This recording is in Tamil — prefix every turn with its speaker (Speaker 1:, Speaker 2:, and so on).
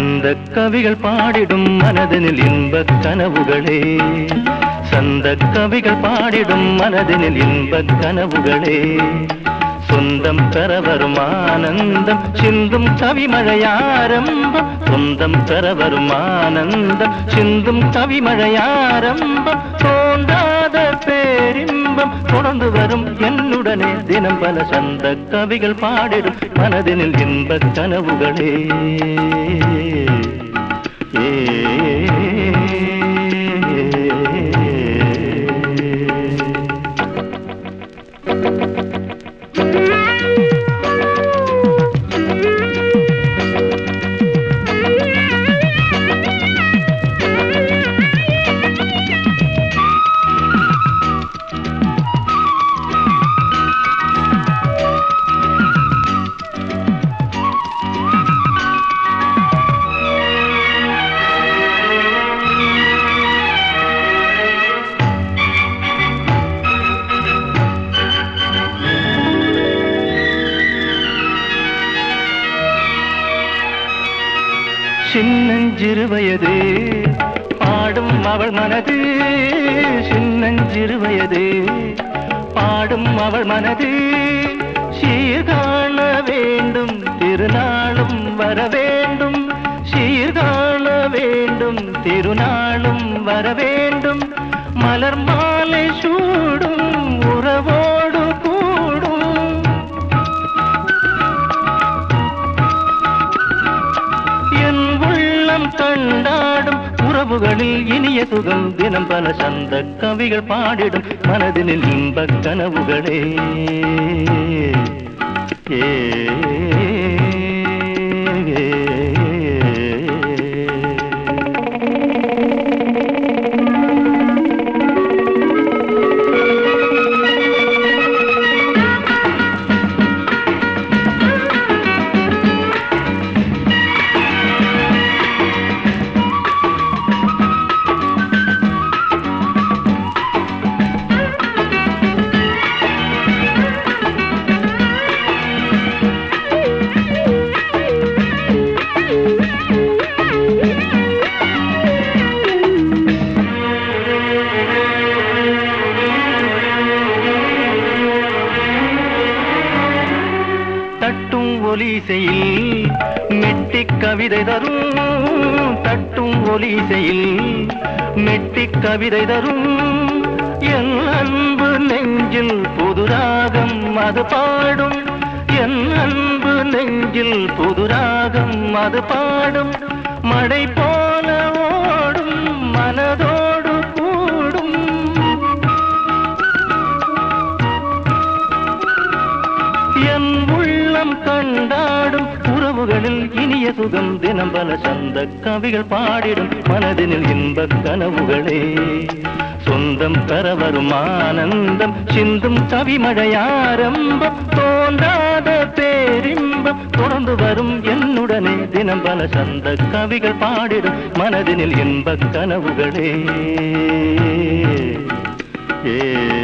Speaker 1: சந்த கவிகள் பாடிடும் மனதினில் இன்பக் கனவுகளே சந்த கவிகள் பாடிடும் மனதினில் இன்பக் கனவுகளே சொந்தம் பெற வரும் ஆனந்தம் சிந்தும் கவிமழையாரம்பம் சொந்தம் பெற வரும் ஆனந்தம் சிந்தும் கவிமழையாரம்பம் தோன்றாத பேரின்பம் தொடர்ந்து வரும் என்னுடனே தினம் பல சந்த கவிகள் பாடிடும் மனதினில் இன்பக் கனவுகளே ஏ சின்னஞ்சிறு வயது பாடும் அவள் மனது சின்னஞ்சிறு வயது பாடும் அவள் மனது சீர்காண வேண்டும் திருநாளும் வர வேண்டும் சீர்காண வேண்டும் திருநாளும் வர வேண்டும் மலர் மாலை சூடும் உறவோடு கூடும் என் உள்ளம் கண்டாடும் உறவுகளில் இனிய சுகம் தினம் பல சந்த கவிகள் பாடிடும் மனதினில் இன்பக் கனவுகளே ஏ தட்டும் ஒலிசையில் மெட்டிக் கவிதை தரும் தட்டும் ஒலிசையில் மெட்டிக் கவிதை தரும் என் அன்பு நெஞ்சில் புதுராகம் அது பாடும் என் அன்பு நெஞ்சில் புதுராகம் அது பாடும் மழை போல ஓடும் மனதோடு கூடும் என் உள்ளம் கண்டாடும் உறவுகளில் இனிய சுகம் தினம் பல சந்த கவிகள் பாடிடும் மனதினில் இன்பக் கனவுகளே சொந்தம் பெற வரும் ஆனந்தம் சிந்தும் கவிமழையாரம்பம் தோன்றாத பேரின்பம் தொடர்ந்து வரும் என்னுடனே தினம் பல சந்த கவிகள் பாடிடும் மனதினில் இன்பக் கனவுகளே ஏ